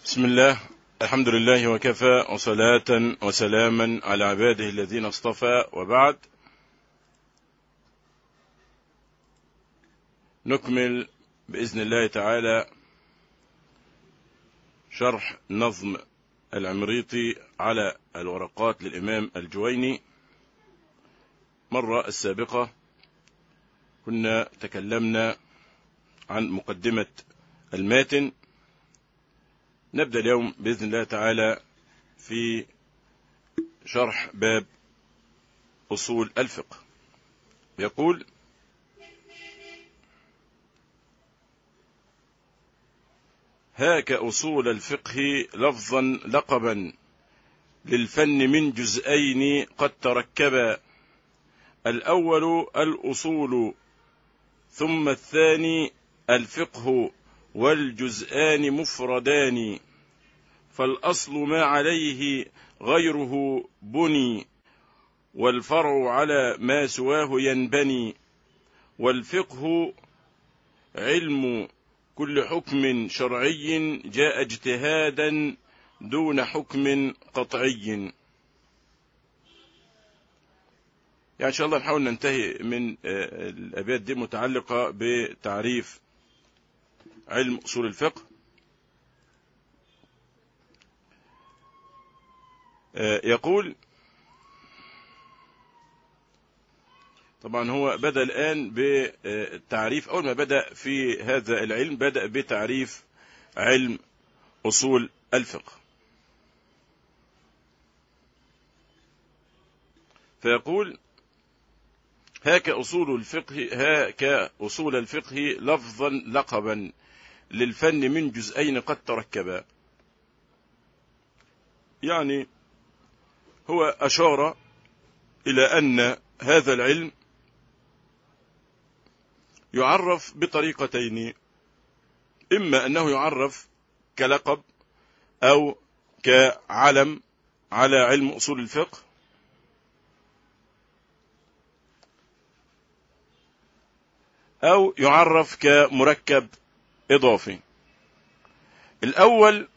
بسم الله الحمد لله وكفى وصلاة وسلاما على عباده الذين اصطفى وبعد نكمل بإذن الله تعالى شرح نظم العمريطي على الورقات للإمام الجويني مرة السابقة كنا تكلمنا عن مقدمة الماتن نبدأ اليوم بإذن الله تعالى في شرح باب أصول الفقه يقول هاك أصول الفقه لفظا لقبا للفن من جزئين قد تركبا الأول الأصول ثم الثاني الفقه والجزآن مفردان فالأصل ما عليه غيره بني والفرع على ما سواه ينبني والفقه علم كل حكم شرعي جاء اجتهادا دون حكم قطعي يعني إن شاء الله نحاول ننتهي من الأبيات دي متعلقة بتعريف علم أصول الفقه يقول طبعا هو بدأ الآن بالتعريف أول ما بدأ في هذا العلم بدأ بتعريف علم أصول الفقه فيقول هاك أصول الفقه هاك أصول الفقه لفظا لقبا للفن من جزئين قد تركبا يعني هو أشار إلى أن هذا العلم يعرف بطريقتين إما أنه يعرف كلقب أو كعلم على علم أصول الفقه أو يعرف كمركب إضافي الأول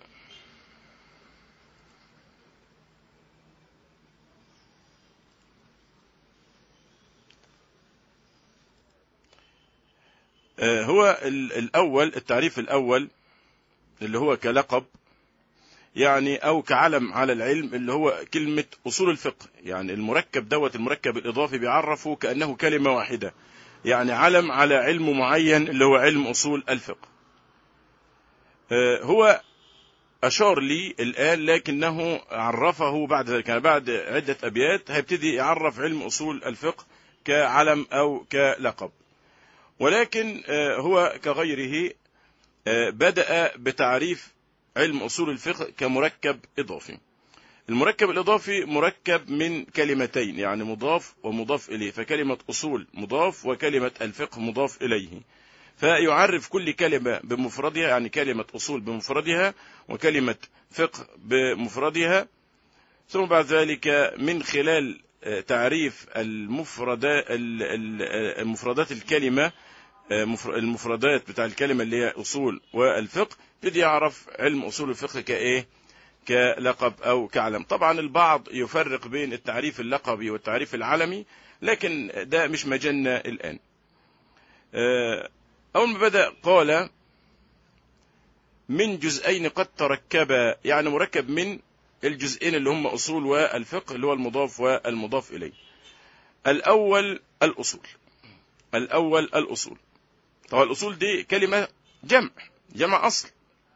هو الأول التعريف الأول اللي هو كلقب يعني أو كعلم على العلم اللي هو كلمة أصول الفقه يعني المركب دوت المركب الإضافي بيعرفه كأنه كلمة واحدة يعني علم على علم معين اللي هو علم أصول الفقه هو أشار لي الآن لكنه عرفه بعد ذلك يعني بعد عدة أبيات هيبتدي يعرف علم أصول الفقه كعلم أو كلقب ولكن هو كغيره بدأ بتعريف علم أصول الفقه كمركب إضافي المركب الإضافي مركب من كلمتين يعني مضاف ومضاف إليه فكلمة أصول مضاف وكلمة الفقه مضاف إليه فيعرف كل كلمة بمفردها يعني كلمة أصول بمفردها وكلمة فقه بمفردها ثم بعد ذلك من خلال تعريف المفردات المفردات الكلمة المفردات بتاع الكلمة اللي هي أصول والفقه يبتدي يعرف علم أصول الفقه كإيه كلقب أو كعلم طبعا البعض يفرق بين التعريف اللقبي والتعريف العلمي لكن ده مش مجالنا الآن أول ما بدأ قال من جزئين قد تركبا يعني مركب من الجزئين اللي هم أصول والفقه اللي هو المضاف والمضاف إليه الأول الأصول الأول الأصول طبعا الأصول دي كلمة جمع جمع أصل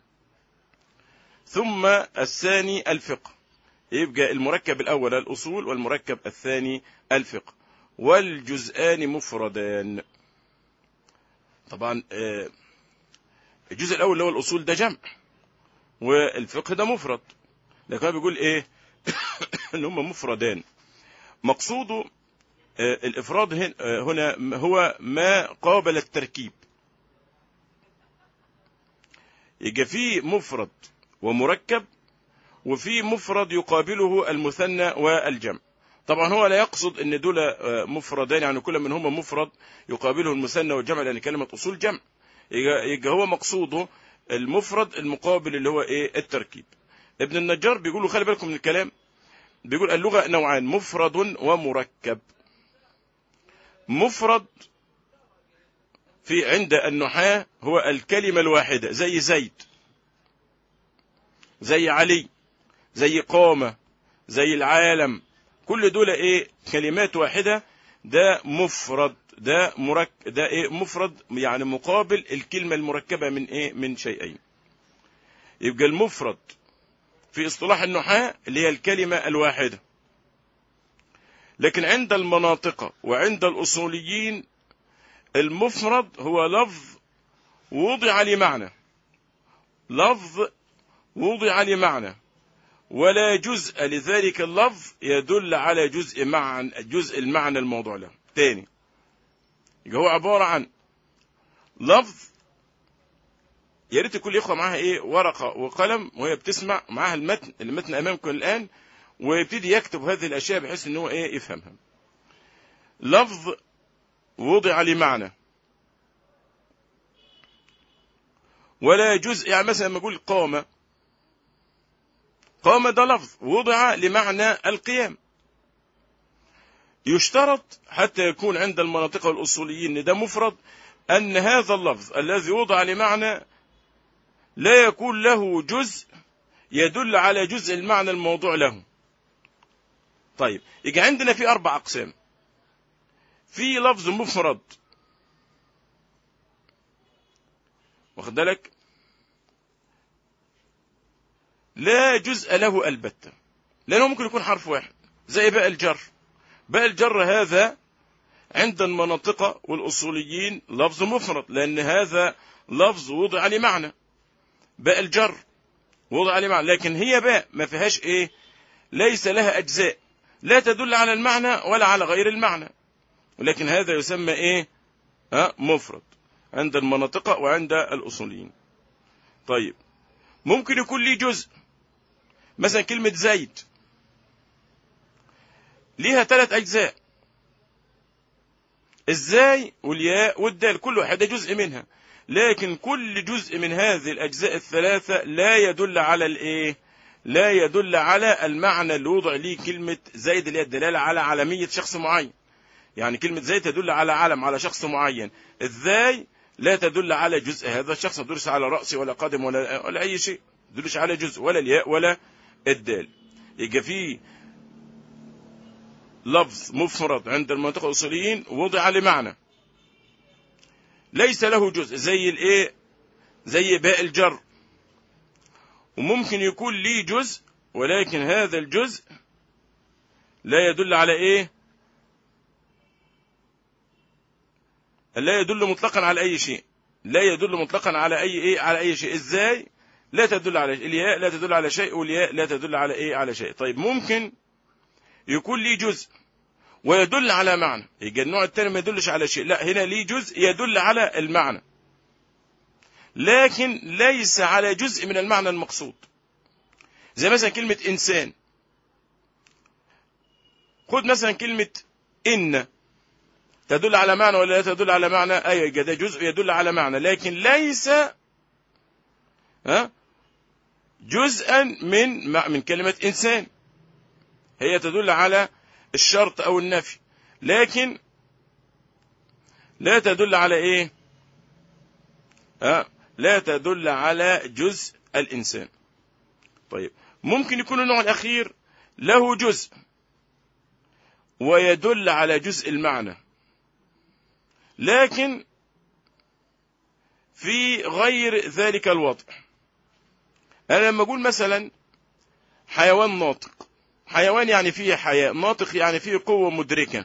ثم الثاني الفقه يبقى المركب الأول الأصول والمركب الثاني الفقه والجزآن مفردان طبعا الجزء الأول اللي هو الأصول ده جمع والفقه ده مفرد لكن بيقول إيه إن هم مفردان مقصوده الإفراد هنا هو ما قابل التركيب يبقى في مفرد ومركب وفي مفرد يقابله المثنى والجمع طبعا هو لا يقصد ان دول مفردان يعني كل منهما مفرد يقابله المثنى والجمع لان كلمة اصول جمع يبقى هو مقصوده المفرد المقابل اللي هو ايه التركيب ابن النجار بيقول له خلي بالكم من الكلام بيقول اللغة نوعان مفرد ومركب مفرد في عند النحاة هو الكلمة الواحدة زي زيد زي علي زي قامة زي العالم كل دول ايه كلمات واحدة ده مفرد ده مرك ده ايه مفرد يعني مقابل الكلمة المركبة من ايه من شيئين يبقى المفرد في اصطلاح النحاة اللي هي الكلمة الواحدة لكن عند المناطق وعند الأصوليين المفرد هو لفظ وضع لمعنى لفظ وضع لمعنى ولا جزء لذلك اللفظ يدل على جزء معنى جزء المعنى الموضوع له تاني يبقى هو عبارة عن لفظ يا ريت كل اخوه معاها ايه ورقه وقلم وهي بتسمع معاها المتن المتن امامكم الان ويبتدي يكتب هذه الاشياء بحيث ان هو ايه يفهمها لفظ وضع لمعنى ولا جزء يعني مثلا لما اقول قام قام ده لفظ وضع لمعنى القيام يشترط حتى يكون عند المناطق الأصوليين ده مفرد أن هذا اللفظ الذي وضع لمعنى لا يكون له جزء يدل على جزء المعنى الموضوع له طيب يجي عندنا في أربع أقسام في لفظ مفرد واخد بالك لا جزء له البتة لأنه ممكن يكون حرف واحد زي باء الجر باء الجر هذا عند المناطق والأصوليين لفظ مفرد لأن هذا لفظ وضع لمعنى باء الجر وضع لمعنى لكن هي باء ما فيهاش ايه ليس لها أجزاء لا تدل على المعنى ولا على غير المعنى ولكن هذا يسمى ايه ها مفرد عند المناطق وعند الأصوليين طيب ممكن يكون ليه جزء مثلا كلمة زيد ليها ثلاث أجزاء الزاي والياء والدال كل واحدة جزء منها لكن كل جزء من هذه الأجزاء الثلاثة لا يدل على الإيه لا يدل على المعنى اللي وضع ليه كلمة زيد اللي هي الدلالة على علمية شخص معين يعني كلمة زيد تدل على علم على شخص معين الذاي لا تدل على جزء هذا الشخص تدلش على رأسه ولا قدم ولا, ولا أي شيء تدلش على جزء ولا الياء ولا الدال يبقى في لفظ مفرد عند المنطقة الأصوليين وضع لمعنى ليس له جزء زي الايه زي باء الجر وممكن يكون ليه جزء ولكن هذا الجزء لا يدل على ايه لا يدل مطلقا على اي شيء لا يدل مطلقا على اي ايه على اي شيء ازاي لا تدل على الياء لا تدل على شيء والياء لا تدل على ايه على شيء طيب ممكن يكون ليه جزء ويدل على معنى يبقى النوع الثاني ما يدلش على شيء لا هنا ليه جزء يدل على المعنى لكن ليس على جزء من المعنى المقصود زي مثلا كلمة إنسان خد مثلا كلمة إن تدل على معنى ولا لا تدل على معنى أي ده جزء يدل على معنى لكن ليس ها جزءا من من كلمة إنسان هي تدل على الشرط أو النفي لكن لا تدل على إيه ها لا تدل على جزء الإنسان طيب ممكن يكون النوع الأخير له جزء ويدل على جزء المعنى لكن في غير ذلك الوضع أنا لما أقول مثلا حيوان ناطق حيوان يعني فيه حياة ناطق يعني فيه قوة مدركة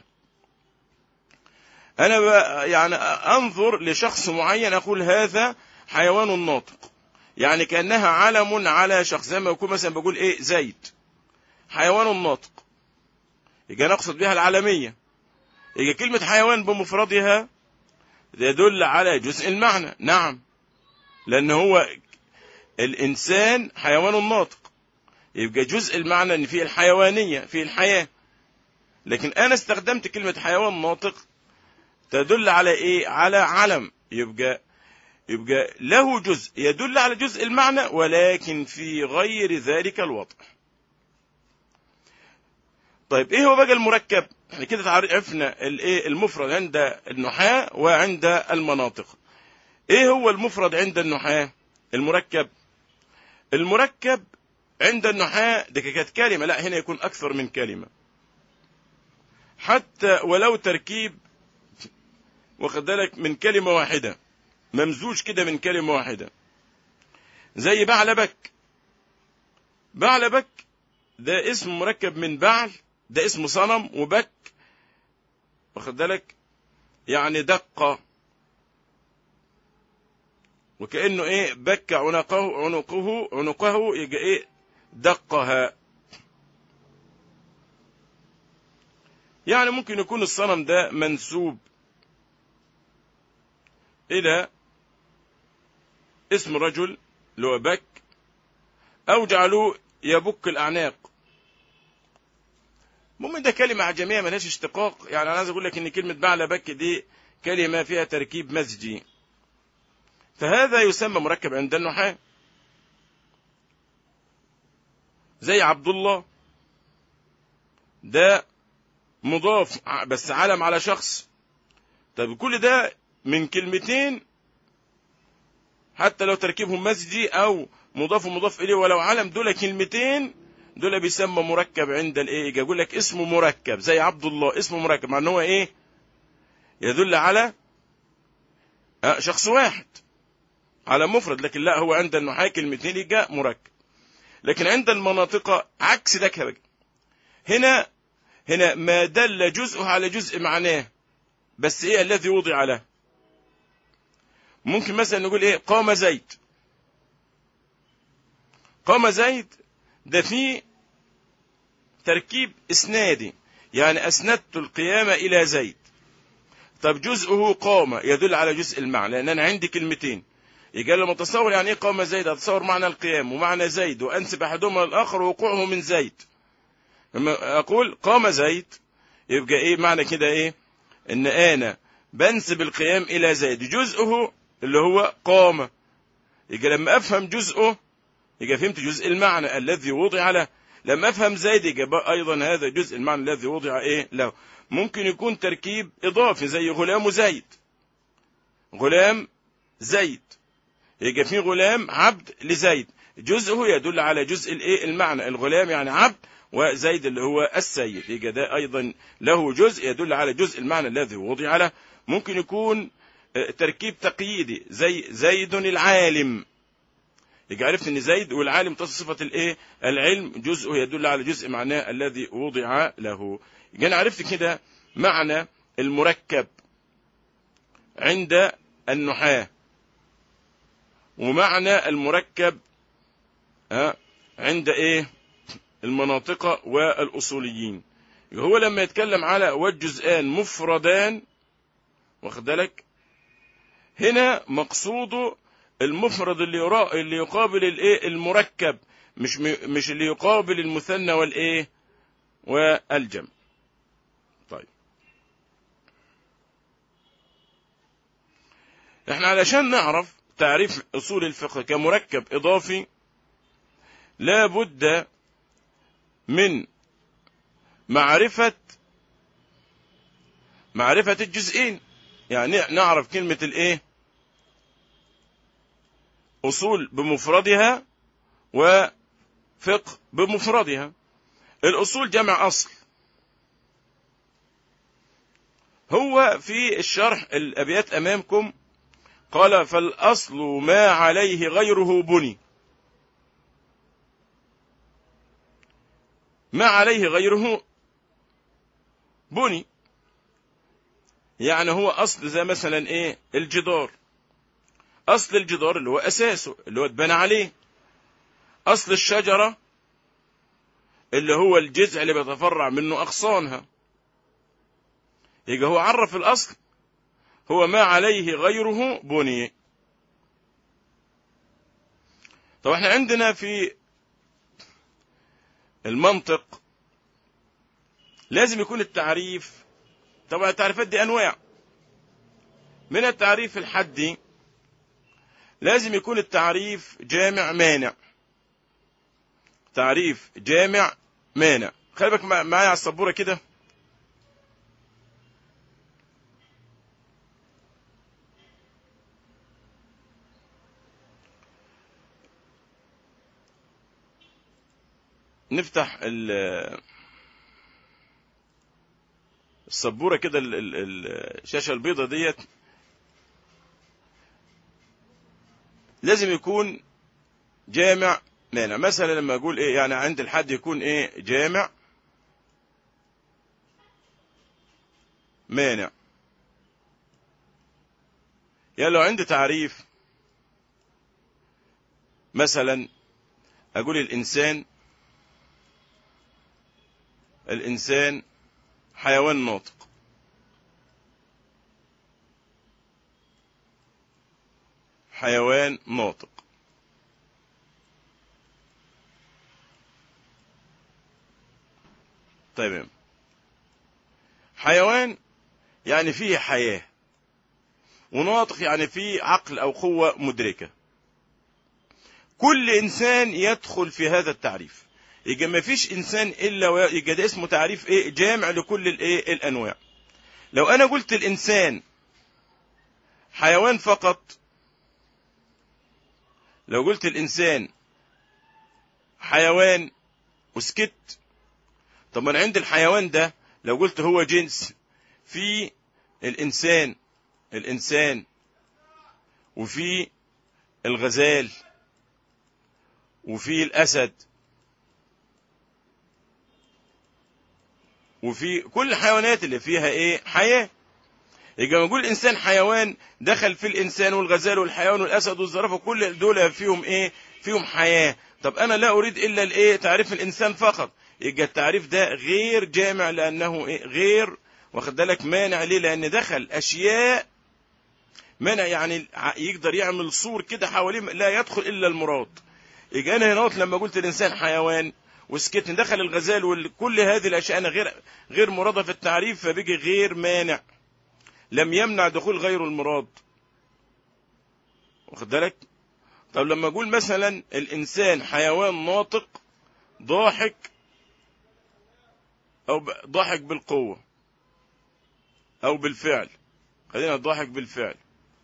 أنا يعني أنظر لشخص معين أقول هذا حيوان ناطق يعني كأنها علم على شخص زي ما يكون مثلا بقول إيه زيد حيوان ناطق يبقى نقصد بها العالمية يبقى كلمة حيوان بمفردها يدل على جزء المعنى نعم لأن هو الإنسان حيوان ناطق يبقى جزء المعنى ان فيه الحيوانية فيه الحياة لكن انا استخدمت كلمة حيوان ناطق تدل على ايه على علم يبقى يبقى له جزء يدل على جزء المعنى ولكن في غير ذلك الوضع طيب ايه هو بقى المركب احنا كده عرفنا الايه المفرد عند النحاة وعند المناطق ايه هو المفرد عند النحاة المركب المركب عند النحاة ده كانت كلمة لا هنا يكون أكثر من كلمة حتى ولو تركيب واخد بالك من كلمة واحدة ممزوج كده من كلمة واحدة زي بعلبك بعلبك ده اسم مركب من بعل ده اسم صنم وبك واخد بالك يعني دقة وكأنه ايه بك عنقه عنقه عنقه يبقى ايه دقها يعني ممكن يكون الصنم ده منسوب إلى اسم رجل اللي هو بك أو جعلوه يبك الأعناق المهم ده كلمة عجمية ملهاش اشتقاق يعني أنا عايز أقول لك إن كلمة بعل بك دي كلمة فيها تركيب مزجي فهذا يسمى مركب عند النحاة زي عبد الله ده مضاف بس علم على شخص طب كل ده من كلمتين حتى لو تركيبهم مسجي او مضاف ومضاف اليه ولو علم دول كلمتين دول بيسمى مركب عند الايه يقول لك اسمه مركب زي عبد الله اسمه مركب مع ان هو ايه يدل على شخص واحد على مفرد لكن لا هو عند النحاة كلمتين يجا مركب لكن عند المناطق عكس ده كده هنا هنا ما دل جزءه على جزء معناه بس ايه الذي وضع له ممكن مثلا نقول ايه قام زيد قام زيد ده فيه تركيب اسنادي يعني اسندت القيامة الى زيد طب جزءه قام يدل على جزء المعنى لان انا عندي كلمتين يجي لما اتصور يعني ايه قام زيد اتصور معنى القيام ومعنى زيد وانسب احدهما الاخر ووقوعه من زيد لما اقول قام زيد يبقى ايه معنى كده ايه ان انا بنسب القيام الى زيد جزءه اللي هو قام يبقى لما افهم جزءه يبقى فهمت جزء المعنى الذي وضع له لما افهم زيد يبقى ايضا هذا جزء المعنى الذي وضع ايه له ممكن يكون تركيب اضافي زي غلام زيد غلام زيد يبقى في غلام عبد لزيد جزءه يدل على جزء الايه المعنى الغلام يعني عبد وزيد اللي هو السيد يبقى ده ايضا له جزء يدل على جزء المعنى الذي وضع له ممكن يكون تركيب تقييدي زي زيد العالم يبقى عرفت ان زيد والعالم تصف صفه الايه العلم جزءه يدل على جزء معناه الذي وضع له يبقى انا عرفت كده معنى المركب عند النحاه ومعنى المركب عند ايه المناطق والاصوليين هو لما يتكلم على والجزئان مفردان واخد بالك هنا مقصوده المفرد اللي يرا اللي يقابل الايه المركب مش مش اللي يقابل المثنى والايه والجمع طيب احنا علشان نعرف تعريف اصول الفقه كمركب اضافي لا بد من معرفة معرفة الجزئين يعني نعرف كلمة الايه اصول بمفردها وفقه بمفردها الاصول جمع اصل هو في الشرح الابيات امامكم قال فالاصل ما عليه غيره بني ما عليه غيره بني يعني هو اصل زي مثلا ايه الجدار اصل الجدار اللي هو اساسه اللي هو اتبنى عليه اصل الشجره اللي هو الجذع اللي بيتفرع منه اغصانها يبقى هو عرف الاصل هو ما عليه غيره بني طب احنا عندنا في المنطق لازم يكون التعريف طبعا التعريفات دي انواع من التعريف الحدي لازم يكون التعريف جامع مانع تعريف جامع مانع خلي بالك معايا على السبوره كده نفتح السبوره كده الشاشه البيضة ديت لازم يكون جامع مانع مثلا لما اقول ايه يعني عند الحد يكون ايه جامع مانع يعني لو عندي تعريف مثلا اقول الانسان الانسان حيوان ناطق حيوان ناطق تمام حيوان يعني فيه حياة وناطق يعني فيه عقل أو قوة مدركة كل إنسان يدخل في هذا التعريف يبقى ما فيش إنسان إلا يبقى ده اسمه تعريف إيه جامع لكل الإيه الأنواع لو أنا قلت الإنسان حيوان فقط لو قلت الإنسان حيوان وسكت طب من عند الحيوان ده لو قلت هو جنس في الإنسان الإنسان وفي الغزال وفي الأسد وفي كل الحيوانات اللي فيها ايه حياة يبقى لما نقول الانسان حيوان دخل في الانسان والغزال والحيوان والاسد والزرافه كل دول فيهم ايه فيهم حياه طب انا لا اريد الا الايه تعريف الانسان فقط يبقى التعريف ده غير جامع لانه إيه؟ غير واخد بالك مانع ليه لان دخل اشياء مانع يعني يقدر يعمل صور كده حواليه لا يدخل الا المراد يبقى انا هنا لما قلت الانسان حيوان وسكت دخل الغزال وكل هذه الاشياء انا غير غير مراده في التعريف فبيجي غير مانع لم يمنع دخول غير المراد واخد بالك طب لما اقول مثلا الانسان حيوان ناطق ضاحك او ضاحك بالقوه او بالفعل خلينا ضاحك بالفعل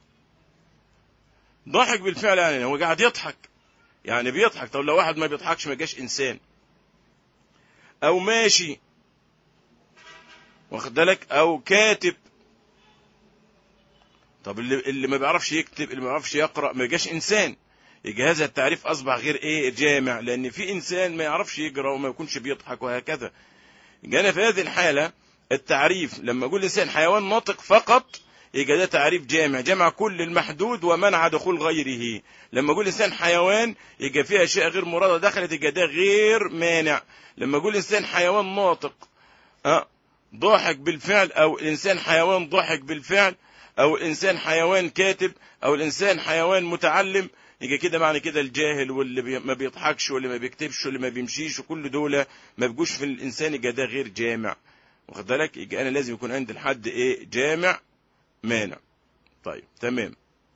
ضاحك بالفعل يعني هو قاعد يضحك يعني بيضحك طب لو واحد ما بيضحكش ما جاش انسان او ماشي واخد بالك او كاتب طب اللي اللي ما بيعرفش يكتب اللي ما بيعرفش يقرا ما يجاش انسان يجي هذا التعريف اصبح غير ايه جامع لان في انسان ما يعرفش يقرا وما يكونش بيضحك وهكذا يجي انا في هذه الحاله التعريف لما اقول انسان حيوان ناطق فقط يبقى ده تعريف جامع جمع كل المحدود ومنع دخول غيره لما اقول انسان حيوان يبقى فيه اشياء غير مراده دخلت يبقى ده غير مانع لما اقول انسان حيوان ناطق أه ضاحك بالفعل او الانسان حيوان ضاحك بالفعل او الانسان حيوان كاتب او الانسان حيوان متعلم يبقى كده معنى كده الجاهل واللي بي ما بيضحكش واللي ما بيكتبش واللي ما بيمشيش وكل دول ما بيجوش في الانسان يبقى ده غير جامع واخد بالك يبقى انا لازم يكون عندي الحد ايه جامع مانع طيب تمام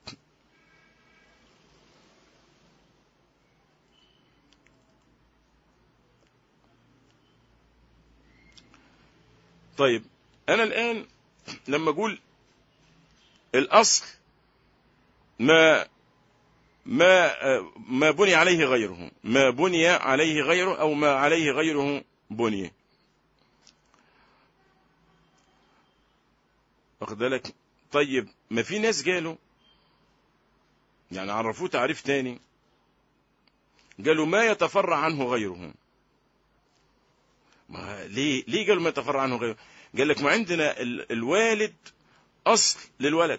طيب انا الان لما اقول الاصل ما ما ما بني عليه غيره ما بني عليه غيره او ما عليه غيره بني واخد بالك طيب ما في ناس قالوا يعني عرفوه تعريف تاني قالوا ما يتفرع عنه غيره ما ليه ليه قالوا ما يتفرع عنه غيره قال لك ما عندنا ال... الوالد اصل للولد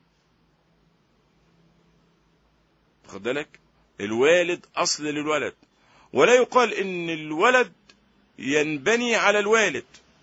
واخد بالك الوالد اصل للولد ولا يقال ان الولد ينبني على الوالد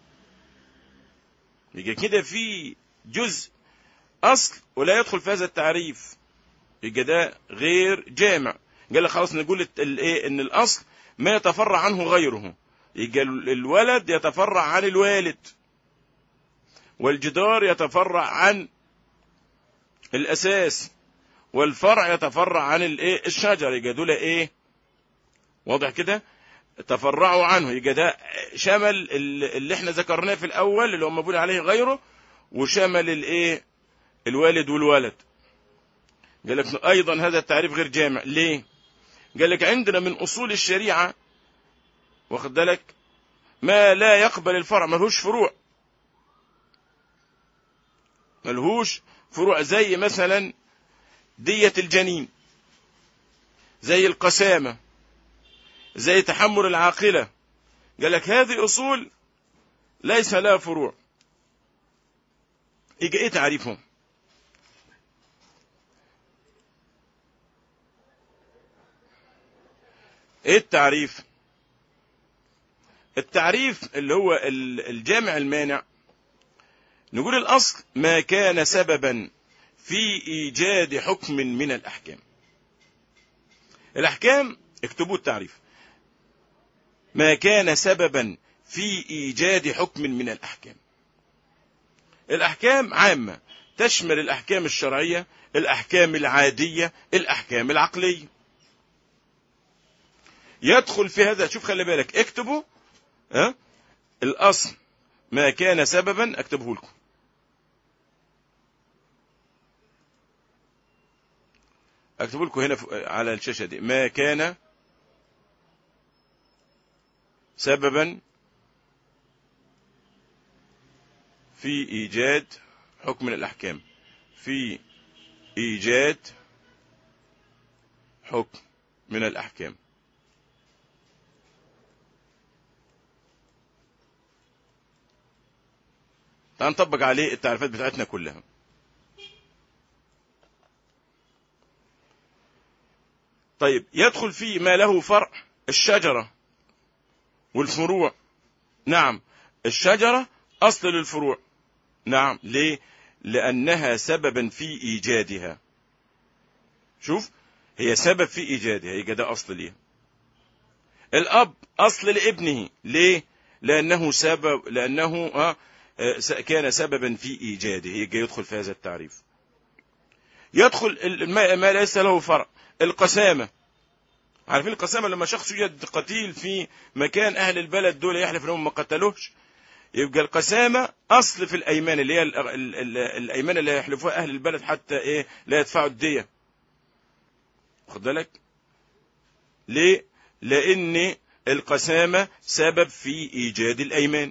يبقى كده في جزء اصل ولا يدخل في هذا التعريف يبقى ده غير جامع قال لك خلاص نقول الايه ان الاصل ما يتفرع عنه غيره يبقى الولد يتفرع عن الوالد والجدار يتفرع عن الاساس والفرع يتفرع عن الايه الشجر يبقى دول ايه واضح كده تفرعوا عنه يبقى ده شمل اللي احنا ذكرناه في الاول اللي هو مبني عليه غيره وشمل الايه الوالد والولد قال لك ايضا هذا التعريف غير جامع ليه قال لك عندنا من اصول الشريعه واخد بالك ما لا يقبل الفرع ملهوش فروع ملهوش فروع زي مثلا دية الجنين زي القسامة زي تحمل العاقلة قال لك هذه أصول ليس لها فروع يجي ايه تعريفهم ايه التعريف التعريف اللي هو الجامع المانع نقول الأصل ما كان سببا في إيجاد حكم من الأحكام الأحكام اكتبوا التعريف ما كان سببا في إيجاد حكم من الأحكام الأحكام عامة تشمل الأحكام الشرعية الأحكام العادية الأحكام العقلية يدخل في هذا شوف خلي بالك اكتبوا ها الأصل ما كان سببا اكتبه لكم اكتب لكم هنا على الشاشة دي ما كان سببا في إيجاد حكم من الأحكام في إيجاد حكم من الأحكام تعال نطبق عليه التعريفات بتاعتنا كلها طيب يدخل فيه ما له فرع الشجرة والفروع نعم الشجرة أصل للفروع نعم ليه لأنها سببا في إيجادها شوف هي سبب في إيجادها يبقى ده أصل ليها الأب أصل لابنه ليه لأنه سبب لأنه آه كان سببا في إيجاده يبقى يدخل في هذا التعريف يدخل ما ليس له فرع القسامة عارفين القسامة لما شخص يوجد قتيل في مكان أهل البلد دول يحلف أنهم ما قتلوهش يبقى القسامة أصل في الأيمان اللي هي الأيمان اللي يحلفوها أهل البلد حتى إيه لا يدفعوا الدية خد بالك ليه لأن القسامة سبب في إيجاد الأيمان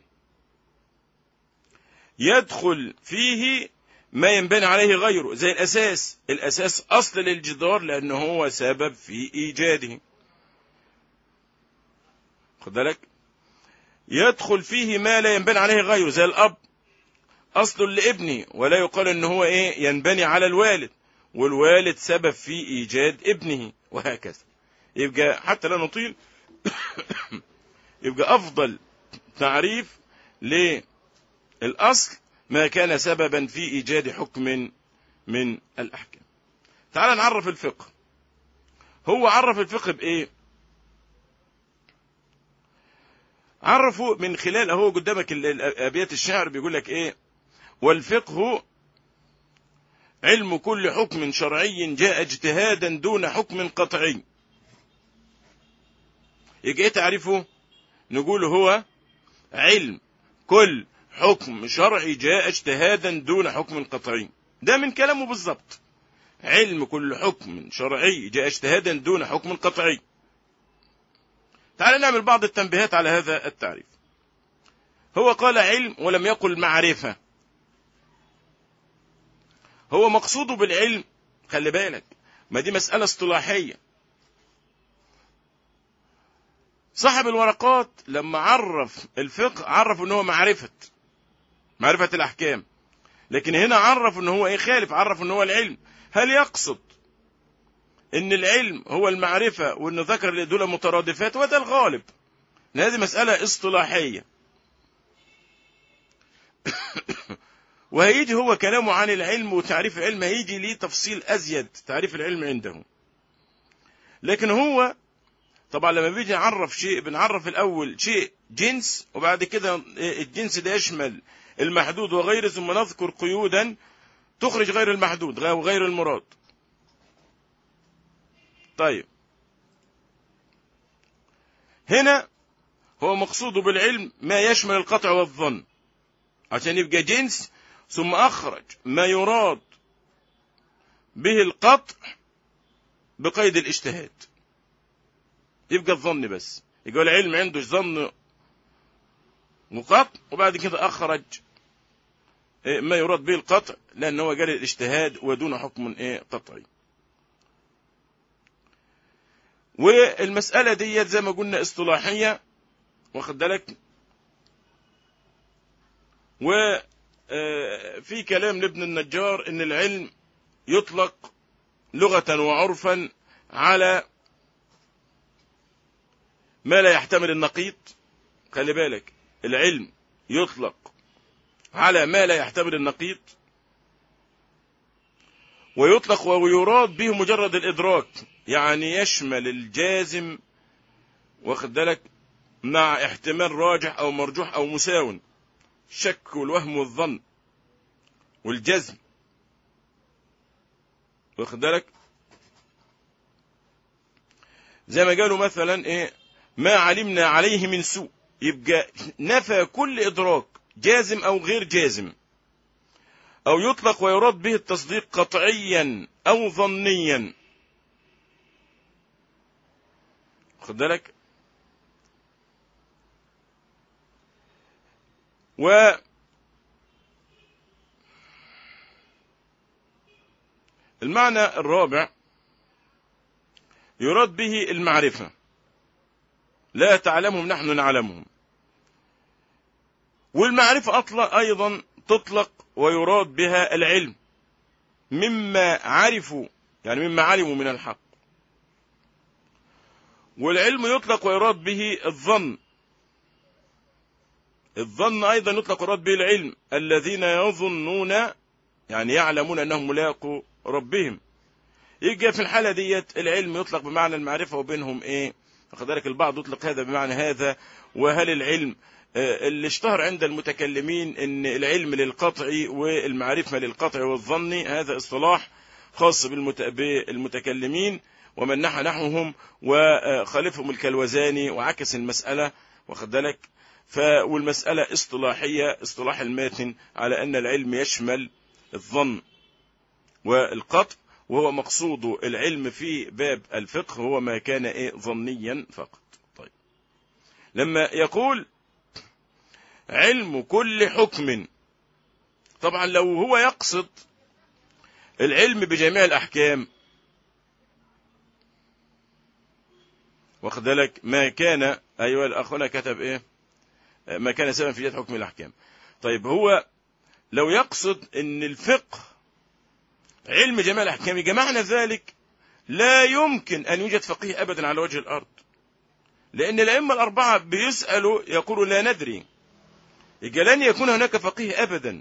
يدخل فيه ما ينبني عليه غيره زي الأساس الأساس أصل للجدار لأنه هو سبب في إيجاده خد بالك يدخل فيه ما لا ينبني عليه غيره زي الأب أصل لابنه ولا يقال أنه هو إيه ينبني على الوالد والوالد سبب في إيجاد ابنه وهكذا يبقى حتى لا نطيل يبقى أفضل تعريف للأصل ما كان سببا في إيجاد حكم من الأحكام تعال نعرف الفقه هو عرف الفقه بإيه عرفوا من خلال اهو قدامك ابيات الشعر بيقول لك ايه والفقه علم كل حكم شرعي جاء اجتهادا دون حكم قطعي يجي ايه تعرفه نقول هو علم كل حكم شرعي جاء اجتهادا دون حكم قطعي ده من كلامه بالظبط علم كل حكم شرعي جاء اجتهادا دون حكم قطعي تعال نعمل بعض التنبيهات على هذا التعريف هو قال علم ولم يقل معرفة هو مقصوده بالعلم خلي بالك ما دي مسألة اصطلاحية صاحب الورقات لما عرف الفقه عرف ان هو معرفة معرفة الاحكام لكن هنا عرف ان هو ايه خالف عرف ان هو العلم هل يقصد ان العلم هو المعرفة وان ذكر دول مترادفات وده الغالب هذه مسألة اصطلاحية وهيجي هو كلامه عن العلم وتعريف العلم هيجي ليه تفصيل أزيد تعريف العلم عنده لكن هو طبعا لما بيجي نعرف شيء بنعرف الأول شيء جنس وبعد كده الجنس ده يشمل المحدود وغيره ثم نذكر قيودا تخرج غير المحدود وغير المراد طيب هنا هو مقصوده بالعلم ما يشمل القطع والظن عشان يبقى جنس ثم أخرج ما يراد به القطع بقيد الاجتهاد يبقى الظن بس يبقى العلم عنده ظن وقطع وبعد كده أخرج ما يراد به القطع لأنه هو قال الاجتهاد ودون حكم إيه قطعي والمسألة دي زي ما قلنا اصطلاحية واخد بالك وفي كلام لابن النجار ان العلم يطلق لغة وعرفا على ما لا يحتمل النقيض خلي بالك العلم يطلق على ما لا يحتمل النقيض ويطلق ويراد به مجرد الإدراك يعني يشمل الجازم واخد بالك مع احتمال راجح أو مرجوح أو مساو الشك والوهم والظن والجزم واخد بالك زي ما قالوا مثلا ايه ما علمنا عليه من سوء يبقى نفى كل إدراك جازم أو غير جازم أو يطلق ويراد به التصديق قطعيا أو ظنيا خد بالك و المعنى الرابع يراد به المعرفة لا تعلمهم نحن نعلمهم والمعرفة أطلق أيضا تطلق ويراد بها العلم مما عرفوا يعني مما علموا من الحق والعلم يطلق ويراد به الظن الظن أيضا يطلق ويراد به العلم الذين يظنون يعني يعلمون أنهم ملاقوا ربهم يجي في الحالة ديت العلم يطلق بمعنى المعرفة وبينهم إيه واخد بالك البعض يطلق هذا بمعنى هذا وهل العلم اللي اشتهر عند المتكلمين ان العلم للقطع والمعرفة للقطع والظن هذا اصطلاح خاص بالمتكلمين ومن نحى نحوهم وخالفهم الكلوزاني وعكس المسألة واخد بالك والمسألة اصطلاحية اصطلاح الماتن على أن العلم يشمل الظن والقطع وهو مقصود العلم في باب الفقه هو ما كان إيه ظنيا فقط طيب لما يقول علم كل حكم طبعا لو هو يقصد العلم بجميع الأحكام واخد بالك ما كان أيها الأخ هنا كتب إيه ما كان سببا في جهة حكم الأحكام طيب هو لو يقصد أن الفقه علم جميع الأحكام جمعنا ذلك لا يمكن أن يوجد فقيه أبدا على وجه الأرض لأن الأئمة الأربعة بيسألوا يقولوا لا ندري يبقى لن يكون هناك فقيه أبدا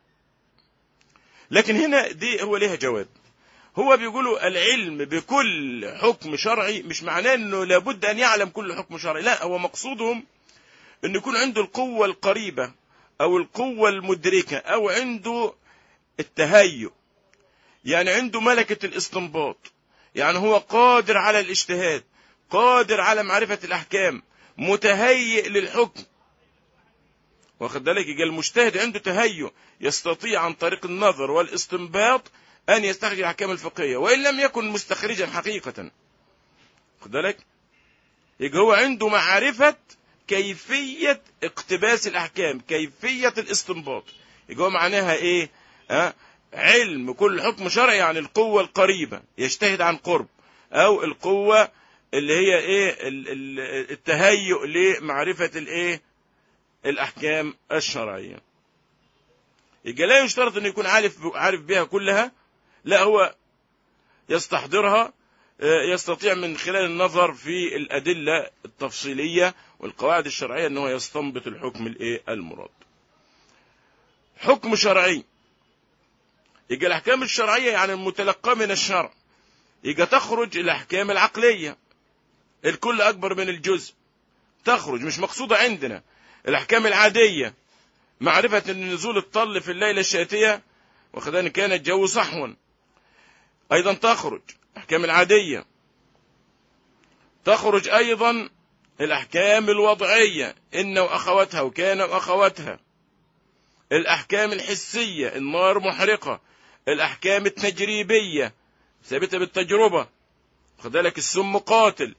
لكن هنا دي هو ليها جواب هو بيقولوا العلم بكل حكم شرعي مش معناه انه لابد ان يعلم كل حكم شرعي لا هو مقصودهم ان يكون عنده القوة القريبة او القوة المدركة او عنده التهيؤ يعني عنده ملكة الاستنباط يعني هو قادر على الاجتهاد قادر على معرفة الاحكام متهيئ للحكم واخد بالك يبقى المجتهد عنده تهيؤ يستطيع عن طريق النظر والاستنباط أن يستخرج الأحكام الفقهية وإن لم يكن مستخرجا حقيقة خد بالك يبقى هو عنده معرفة كيفية اقتباس الأحكام كيفية الاستنباط يبقى هو معناها إيه ها علم كل حكم شرعي يعني القوة القريبة يجتهد عن قرب أو القوة اللي هي إيه التهيؤ لمعرفة الإيه الأحكام الشرعية يبقى لا يشترط أن يكون عارف عارف بها كلها لا هو يستحضرها يستطيع من خلال النظر في الأدلة التفصيلية والقواعد الشرعية أنه يستنبط الحكم الإيه المراد حكم شرعي يبقى الأحكام الشرعية يعني المتلقى من الشرع يبقى تخرج الأحكام العقلية الكل أكبر من الجزء تخرج مش مقصودة عندنا الأحكام العادية معرفة أن نزول الطل في الليلة الشاتية وخدان كان الجو صحوا أيضا تخرج أحكام العادية تخرج أيضا الأحكام الوضعية إن وأخواتها وكان وأخواتها الأحكام الحسية النار محرقة الأحكام التجريبية ثابتة بالتجربة خد بالك السم قاتل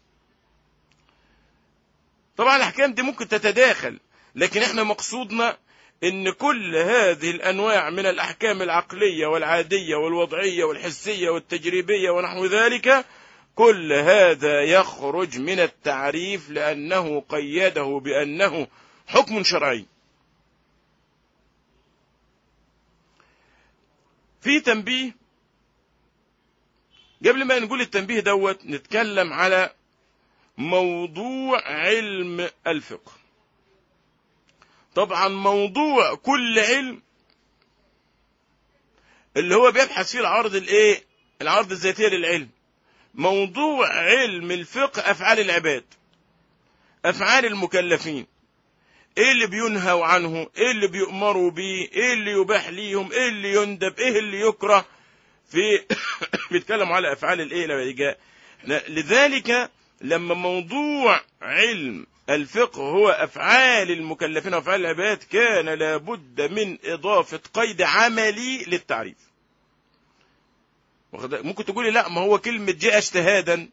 طبعا الأحكام دي ممكن تتداخل لكن احنا مقصودنا ان كل هذه الانواع من الاحكام العقليه والعاديه والوضعيه والحسيه والتجريبيه ونحو ذلك كل هذا يخرج من التعريف لانه قيده بانه حكم شرعي في تنبيه قبل ما نقول التنبيه دوت نتكلم على موضوع علم الفقه طبعا موضوع كل علم اللي هو بيبحث فيه العرض الايه العرض الذاتيه للعلم موضوع علم الفقه افعال العباد افعال المكلفين ايه اللي بينهوا عنه ايه اللي بيؤمروا بيه ايه اللي يباح ليهم ايه اللي يندب ايه اللي يكره في بيتكلم على افعال الايه لذلك لما موضوع علم الفقه هو افعال المكلفين وافعال العباد كان لابد من اضافه قيد عملي للتعريف ممكن تقولي لا ما هو كلمه جاء اجتهادا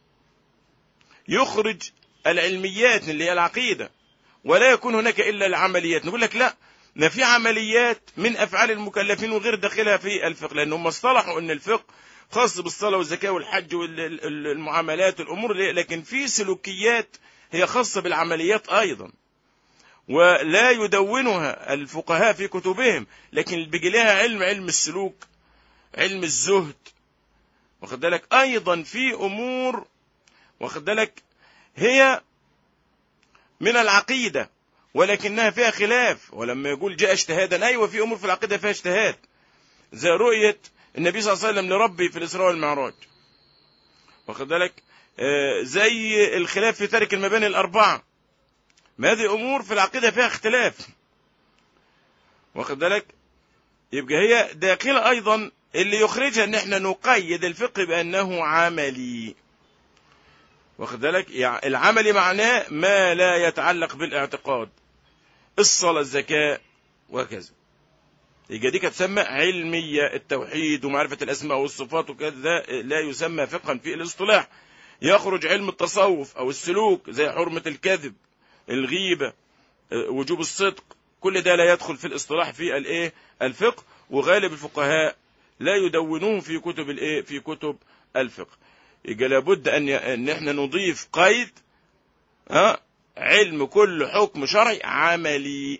يخرج العلميات اللي هي العقيده ولا يكون هناك الا العمليات نقول لك لا ما في عمليات من افعال المكلفين وغير داخلها في الفقه لانهم اصطلحوا ان الفقه خاص بالصلاه والزكاه والحج والمعاملات والامور لكن في سلوكيات هي خاصه بالعمليات ايضا ولا يدونها الفقهاء في كتبهم لكن بيجي لها علم علم السلوك علم الزهد واخد بالك ايضا في امور واخد بالك هي من العقيده ولكنها فيها خلاف ولما يقول جاء اجتهادا ايوه في امور في العقيده فيها اجتهاد زي رؤيه النبي صلى الله عليه وسلم لربي في الاسراء والمعراج واخد بالك آه زي الخلاف في ترك المباني الاربعه ما هذه امور في العقيده فيها اختلاف واخد بالك يبقى هي داخله ايضا اللي يخرجها ان احنا نقيد الفقه بانه عملي واخد بالك يعني العملي معناه ما لا يتعلق بالاعتقاد الصلاة الزكاة وهكذا يبقى دي تسمى علمية التوحيد ومعرفة الأسماء والصفات وكذا لا يسمى فقها في الاصطلاح يخرج علم التصوف أو السلوك زي حرمة الكذب الغيبة وجوب الصدق كل ده لا يدخل في الاصطلاح في الايه الفقه وغالب الفقهاء لا يدونوه في كتب الايه في كتب الفقه يبقى لابد ان ان احنا نضيف قيد ها علم كل حكم شرعي عملي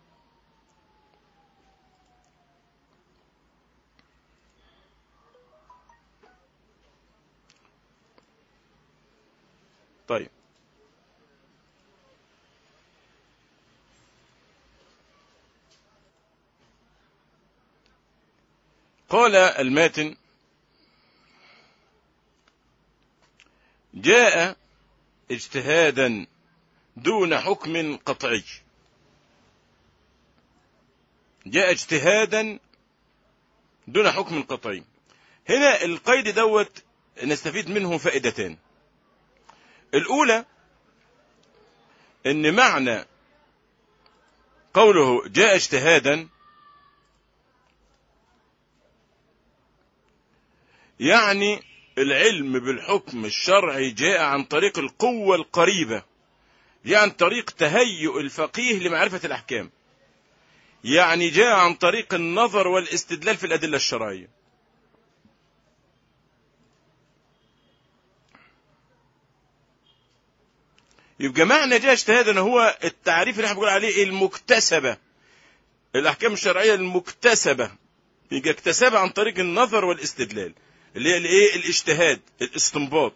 طيب قال الماتن جاء اجتهادا دون حكم قطعي جاء اجتهادا دون حكم قطعي هنا القيد دوت نستفيد منه فائدتين الأولى أن معنى قوله جاء اجتهادا يعني العلم بالحكم الشرعي جاء عن طريق القوة القريبة جاء عن طريق تهيؤ الفقيه لمعرفة الأحكام يعني جاء عن طريق النظر والاستدلال في الأدلة الشرعية يبقى معنى جاء اجتهادا هو التعريف اللي احنا بنقول عليه المكتسبة الأحكام الشرعية المكتسبة يبقى اكتسبها عن طريق النظر والاستدلال اللي هي الايه الاجتهاد الاستنباط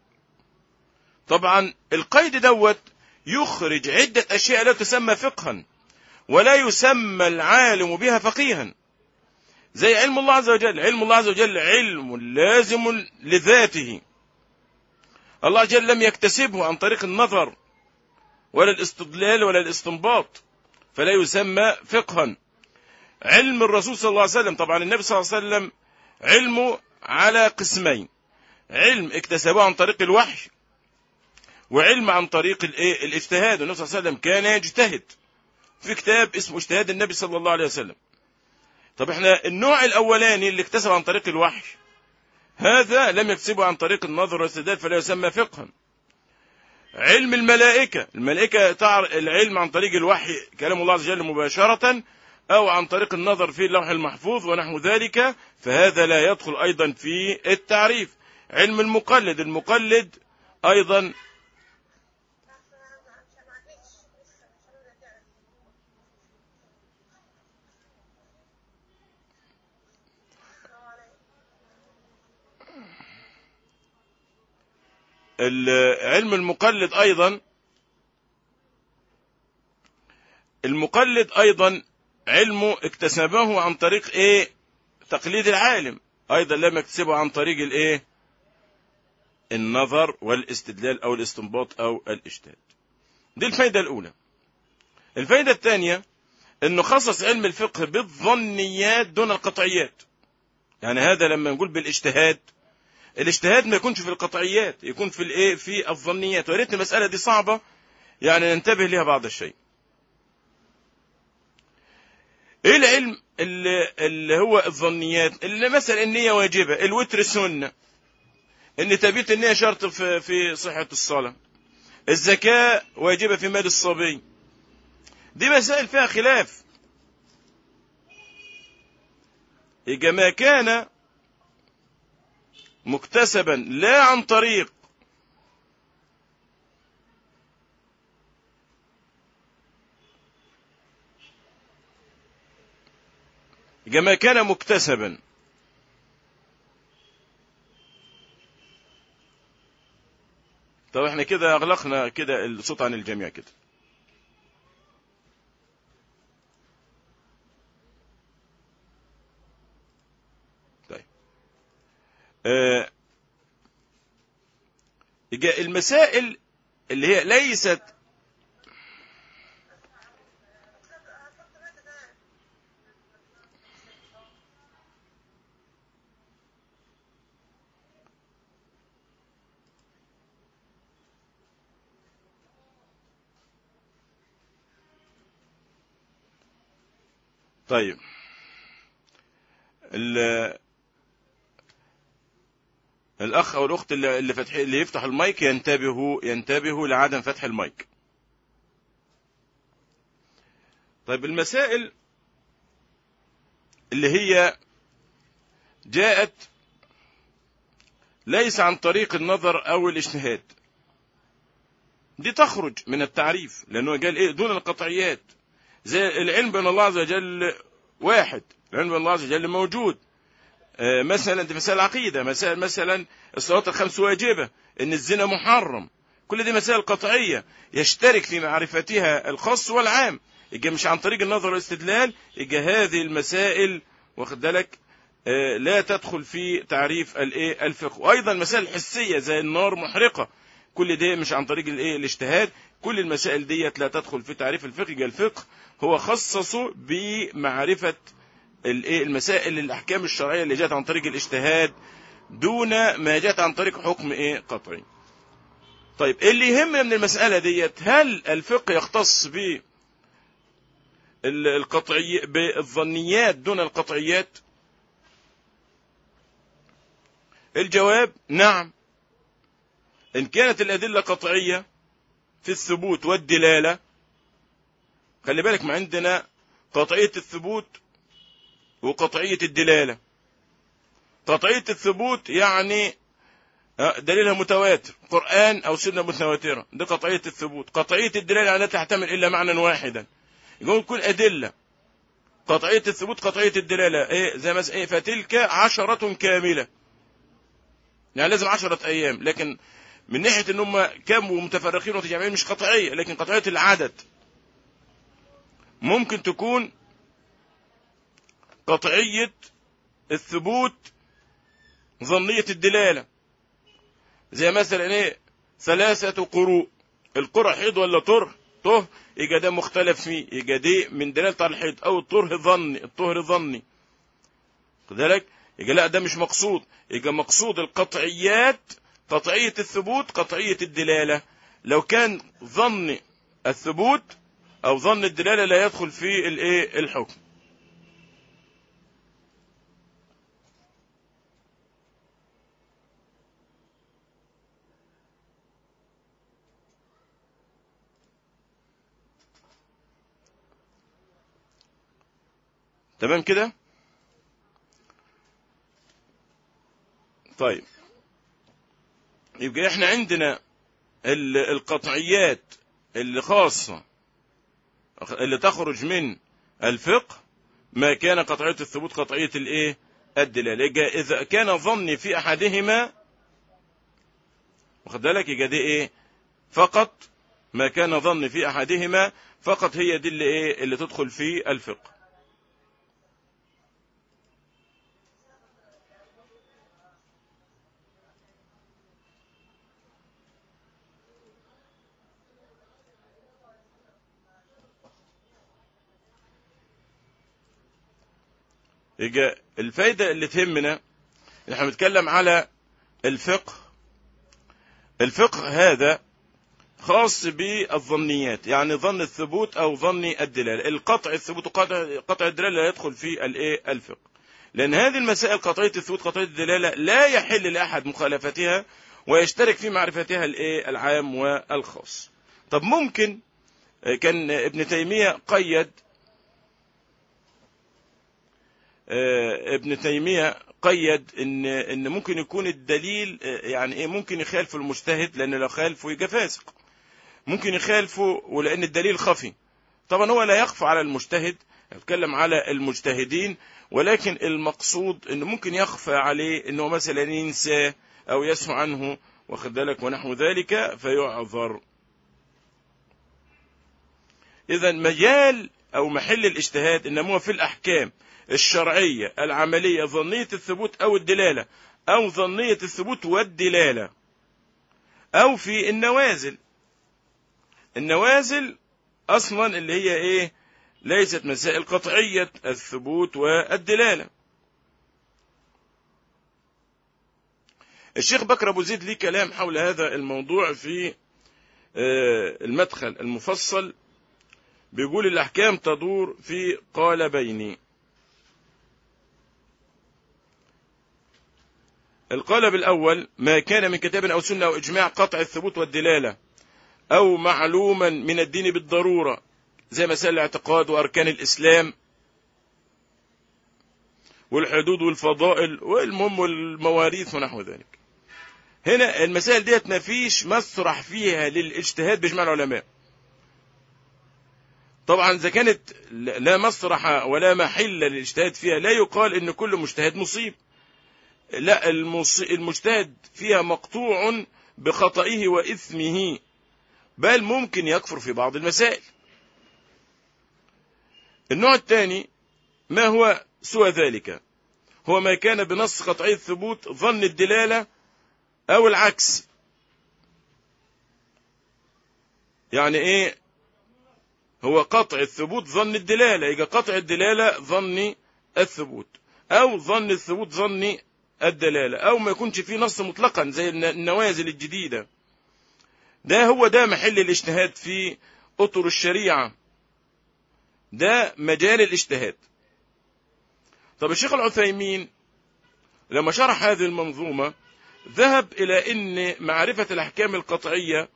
طبعا القيد دوت يخرج عدة أشياء لا تسمى فقها ولا يسمى العالم بها فقيها زي علم الله عز وجل علم الله عز وجل علم لازم لذاته الله عز وجل لم يكتسبه عن طريق النظر ولا الاستدلال ولا الاستنباط فلا يسمى فقها علم الرسول صلى الله عليه وسلم طبعا النبي صلى الله عليه وسلم علمه على قسمين علم اكتسبه عن طريق الوحي وعلم عن طريق الايه الاجتهاد والنبي صلى الله عليه وسلم كان يجتهد في كتاب اسمه اجتهاد النبي صلى الله عليه وسلم طب احنا النوع الاولاني اللي اكتسب عن طريق الوحي هذا لم يكتسبه عن طريق النظر والاستدلال فلا يسمى فقها علم الملائكة الملائكة تعرف العلم عن طريق الوحي كلام الله عز وجل مباشرة أو عن طريق النظر في اللوح المحفوظ ونحو ذلك فهذا لا يدخل أيضا في التعريف علم المقلد المقلد أيضا علم المقلد أيضا المقلد أيضا علمه اكتسبه عن طريق ايه تقليد العالم ايضا لم يكتسبه عن طريق الايه النظر والاستدلال او الاستنباط او الاجتهاد دي الفايدة الاولى الفايدة الثانية انه خصص علم الفقه بالظنيات دون القطعيات يعني هذا لما نقول بالاجتهاد الاجتهاد ما يكونش في القطعيات يكون في الايه في الظنيات وريت المسألة دي صعبة يعني ننتبه لها بعض الشيء ايه العلم اللي, اللي هو الظنيات اللي مثلا النية واجبة الوتر سنة ان تبيت النية شرط في, في صحة الصلاة الزكاة واجبة في مال الصبي دي مسائل فيها خلاف إذا ما كان مكتسبا لا عن طريق كما كان مكتسبا طب احنا كده اغلقنا كده الصوت عن الجميع كده طيب آه المسائل اللي هي ليست طيب الأخ أو الأخت اللي اللي, فتح اللي يفتح المايك ينتبهوا ينتبهوا لعدم فتح المايك. طيب المسائل اللي هي جاءت ليس عن طريق النظر أو الاجتهاد دي تخرج من التعريف لأنه قال إيه دون القطعيات زي العلم بأن الله عز وجل واحد العلم بأن الله عز وجل موجود مثلا دي مسائل عقيدة مسائل مثلا الصلاة الخمس واجبة ان الزنا محرم كل دي مسائل قطعية يشترك في معرفتها الخاص والعام يجي مش عن طريق النظر والاستدلال يجي هذه المسائل واخد بالك لا تدخل في تعريف الايه الفقه وايضا مسائل الحسية زي النار محرقة كل ده مش عن طريق الايه الاجتهاد كل المسائل ديت لا تدخل في تعريف الفقه يجي الفقه هو خصصه بمعرفة المسائل الاحكام الشرعيه اللي جاءت عن طريق الاجتهاد دون ما جاءت عن طريق حكم ايه قطعي طيب اللي يهمنا من المساله ديت هل الفقه يختص ب القطعي بالظنيات دون القطعيات الجواب نعم ان كانت الادله قطعيه في الثبوت والدلاله خلي بالك ما عندنا قطعيه الثبوت وقطعية الدلالة قطعية الثبوت يعني دليلها متواتر قرآن أو سنة متواترة دي قطعية الثبوت قطعية الدلالة لا تحتمل إلا معنى واحدا يقول كل أدلة قطعية الثبوت قطعية الدلالة إيه زي مثلا إيه فتلك عشرة كاملة يعني لازم عشرة أيام لكن من ناحية إن هم كم ومتفرقين وتجمعين مش قطعية لكن قطعية العدد ممكن تكون قطعية الثبوت ظنية الدلالة زي مثلا ايه ثلاثة قروء القرى حيض ولا طهر طهر يبقى ده مختلف فيه يبقى دي من دلالة على الحيض او الطهر ظني الطهر ظني كذلك يبقى لا ده مش مقصود يبقى مقصود القطعيات قطعية الثبوت قطعية الدلالة لو كان ظن الثبوت او ظن الدلاله لا يدخل في الايه الحكم تمام كده طيب يبقى احنا عندنا ال- القطعيات اللي خاصة اللي تخرج من الفقه ما كان قطعية الثبوت قطعية الايه الدلالة يبقى اذا كان ظني في احدهما واخد بالك يبقى دي ايه فقط ما كان ظني في احدهما فقط هي دي اللي ايه اللي تدخل في الفقه يبقى الفايدة اللي تهمنا احنا بنتكلم على الفقه الفقه هذا خاص بالظنيات يعني ظن الثبوت او ظن الدلاله القطع الثبوت وقطع قطع الدلاله لا يدخل في الايه الفقه لان هذه المسائل قطعيه الثبوت قطعيه الدلاله لا يحل لاحد مخالفتها ويشترك في معرفتها الايه العام والخاص طب ممكن كان ابن تيميه قيد ابن تيمية قيد ان ان ممكن يكون الدليل يعني ايه ممكن يخالف المجتهد لان لو خالفه يبقى فاسق ممكن يخالفه ولان الدليل خفي طبعا هو لا يخفى على المجتهد يتكلم على المجتهدين ولكن المقصود انه ممكن يخفى عليه انه مثلا ينسى او يسهو عنه واخد بالك ونحو ذلك فيعذر اذا مجال او محل الاجتهاد انما هو في الاحكام الشرعية العملية ظنية الثبوت أو الدلالة أو ظنية الثبوت والدلالة أو في النوازل النوازل أصلا اللي هي إيه ليست مسائل قطعية الثبوت والدلالة الشيخ بكر أبو زيد ليه كلام حول هذا الموضوع في المدخل المفصل بيقول الأحكام تدور في قالبين القالب الأول ما كان من كتاب أو سنة أو إجماع قطع الثبوت والدلالة أو معلوما من الدين بالضرورة زي مسائل الاعتقاد وأركان الإسلام والحدود والفضائل والمهم والمواريث ونحو ذلك هنا المسائل ديت ما فيش مسرح فيها للاجتهاد بإجماع العلماء طبعا إذا كانت لا مسرح ولا محل للاجتهاد فيها لا يقال إن كل مجتهد مصيب لا المجتهد فيها مقطوع بخطئه وإثمه بل ممكن يكفر في بعض المسائل النوع الثاني ما هو سوى ذلك هو ما كان بنص قطعي الثبوت ظن الدلالة أو العكس يعني إيه هو قطع الثبوت ظن الدلالة يبقى قطع الدلالة ظن الثبوت أو ظن الثبوت ظن الدلالة أو ما يكونش فيه نص مطلقا زي النوازل الجديدة ده هو ده محل الاجتهاد في أطر الشريعة ده مجال الاجتهاد طب الشيخ العثيمين لما شرح هذه المنظومة ذهب إلى أن معرفة الأحكام القطعية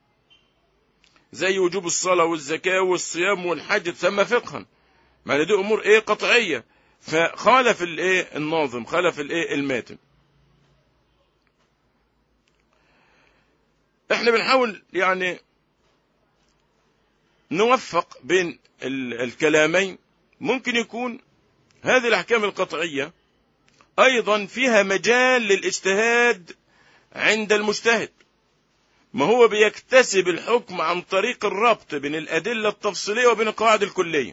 زي وجوب الصلاة والزكاة والصيام والحج تسمى فقها معنى دي أمور إيه قطعية فخالف الايه الناظم خالف الايه الماتن احنا بنحاول يعني نوفق بين الكلامين ممكن يكون هذه الاحكام القطعيه ايضا فيها مجال للاجتهاد عند المجتهد ما هو بيكتسب الحكم عن طريق الربط بين الادله التفصيليه وبين القواعد الكليه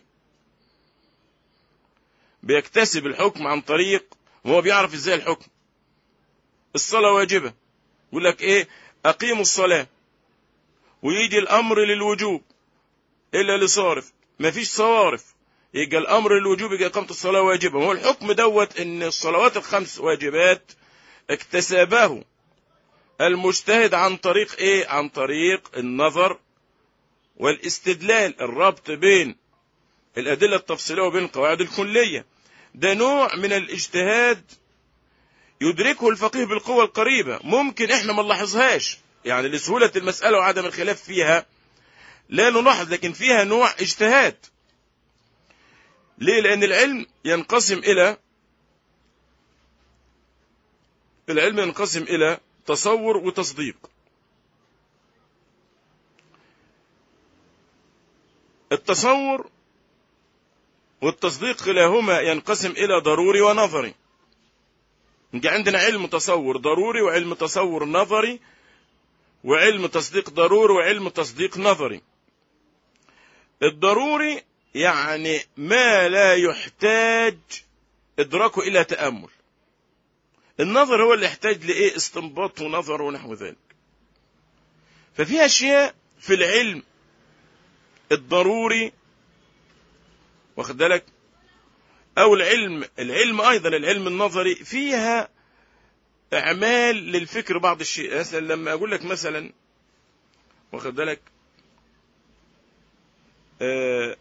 بيكتسب الحكم عن طريق وهو بيعرف ازاي الحكم الصلاة واجبة يقول لك ايه اقيموا الصلاة ويجي الامر للوجوب الا لصارف مفيش صوارف يجي الامر للوجوب يجي اقامة الصلاة واجبة هو الحكم دوت ان الصلوات الخمس واجبات اكتسبه المجتهد عن طريق ايه عن طريق النظر والاستدلال الربط بين الأدلة التفصيلية وبين القواعد الكلية ده نوع من الاجتهاد يدركه الفقيه بالقوة القريبة ممكن احنا ما نلاحظهاش يعني لسهولة المسألة وعدم الخلاف فيها لا نلاحظ لكن فيها نوع اجتهاد ليه لأن العلم ينقسم إلى العلم ينقسم إلى تصور وتصديق التصور والتصديق كلاهما ينقسم إلى ضروري ونظري نجي عندنا علم تصور ضروري وعلم تصور نظري وعلم تصديق ضروري وعلم تصديق نظري الضروري يعني ما لا يحتاج إدراكه إلى تأمل النظر هو اللي يحتاج لإيه استنباط ونظر ونحو ذلك ففي أشياء في العلم الضروري واخد بالك او العلم العلم ايضا العلم النظري فيها اعمال للفكر بعض الشيء مثلا لما اقول لك مثلا واخد بالك آه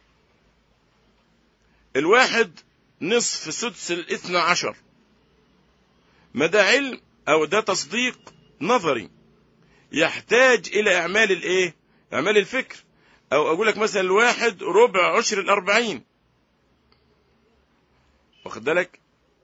الواحد نصف سدس الاثنى عشر ما ده علم او ده تصديق نظري يحتاج الى اعمال الايه اعمال الفكر او اقول لك مثلا الواحد ربع عشر الاربعين واخد بالك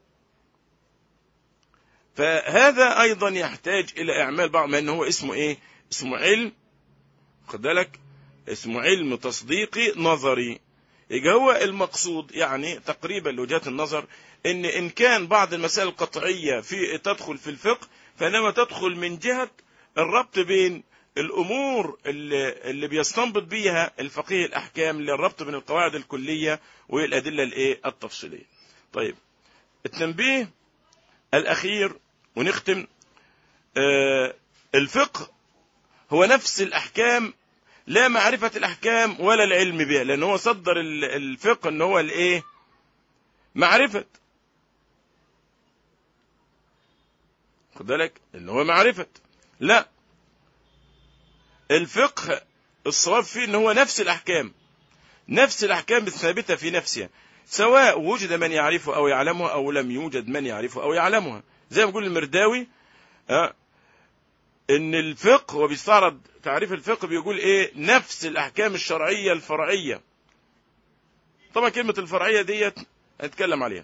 فهذا ايضا يحتاج الى اعمال بعض ما ان هو اسمه ايه اسمه علم واخد بالك اسمه علم تصديقي نظري يبقى هو المقصود يعني تقريبا لوجهات النظر ان ان كان بعض المسائل القطعيه في تدخل في الفقه فانما تدخل من جهه الربط بين الامور اللي, اللي بيستنبط بيها الفقيه الاحكام للربط بين القواعد الكليه والادله الايه التفصيليه طيب التنبيه الأخير ونختم آه الفقه هو نفس الأحكام لا معرفة الأحكام ولا العلم بها لأن هو صدر الفقه أن هو الإيه معرفة خد بالك أن هو معرفة لا الفقه الصواب فيه أن هو نفس الأحكام نفس الأحكام الثابتة في نفسها سواء وجد من يعرفه أو يعلمها أو لم يوجد من يعرفه أو يعلمها زي ما بيقول المرداوي أه إن الفقه وبيستعرض تعريف الفقه بيقول إيه نفس الأحكام الشرعية الفرعية طبعا كلمة الفرعية ديت هنتكلم عليها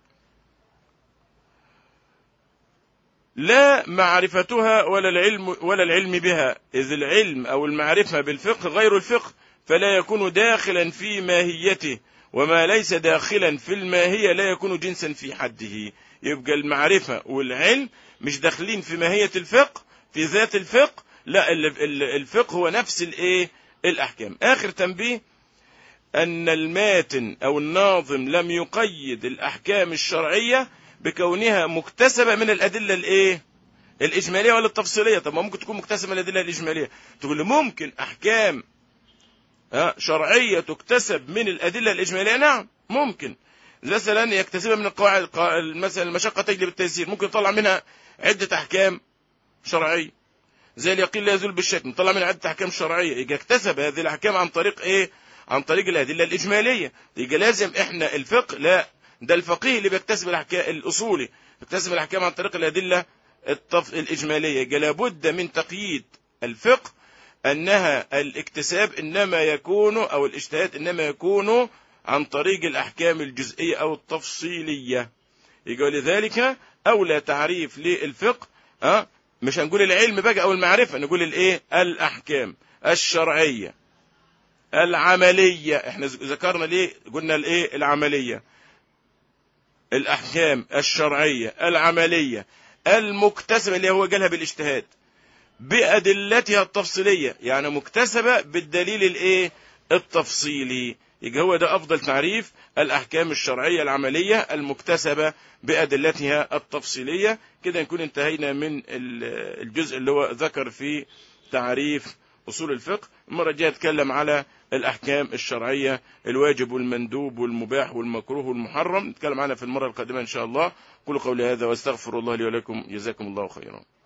لا معرفتها ولا العلم ولا العلم بها إذ العلم أو المعرفة بالفقه غير الفقه فلا يكون داخلا في ماهيته وما ليس داخلا في الماهية لا يكون جنسا في حده يبقى المعرفة والعلم مش داخلين في ماهية الفقه في ذات الفقه لا الفقه هو نفس الايه الاحكام اخر تنبيه ان الماتن او الناظم لم يقيد الاحكام الشرعية بكونها مكتسبة من الادلة الايه الاجمالية ولا التفصيلية طب ما ممكن تكون مكتسبة من الادلة الاجمالية تقول لي ممكن احكام شرعية تكتسب من الأدلة الإجمالية نعم ممكن مثلا يكتسبها من القواعد مثلا المشقة تجلب التيسير ممكن يطلع منها عدة أحكام شرعية زي اليقين لا يزول بالشك نطلع منها عدة أحكام شرعية يجي اكتسب هذه الأحكام عن طريق إيه عن طريق الأدلة الإجمالية يجي لازم إحنا الفقه لا ده الفقيه اللي بيكتسب الأحكام الأصولي بيكتسب الأحكام عن طريق الأدلة الطف... الإجمالية يجي لابد من تقييد الفقه أنها الاكتساب إنما يكون أو الاجتهاد إنما يكون عن طريق الأحكام الجزئية أو التفصيلية يقول لذلك أولى تعريف للفقه أه؟ مش هنقول العلم بقى أو المعرفة نقول الإيه الأحكام الشرعية العملية احنا ذكرنا ليه قلنا الإيه العملية الأحكام الشرعية العملية المكتسبة اللي هو قالها بالاجتهاد بأدلتها التفصيلية يعني مكتسبة بالدليل الايه التفصيلي يبقى هو ده أفضل تعريف الأحكام الشرعية العملية المكتسبة بأدلتها التفصيلية كده نكون انتهينا من الجزء اللي هو ذكر في تعريف أصول الفقه المرة الجاية اتكلم على الأحكام الشرعية الواجب والمندوب والمباح والمكروه والمحرم نتكلم عنها في المرة القادمة إن شاء الله كل قولي هذا واستغفر الله لي ولكم جزاكم الله خيرا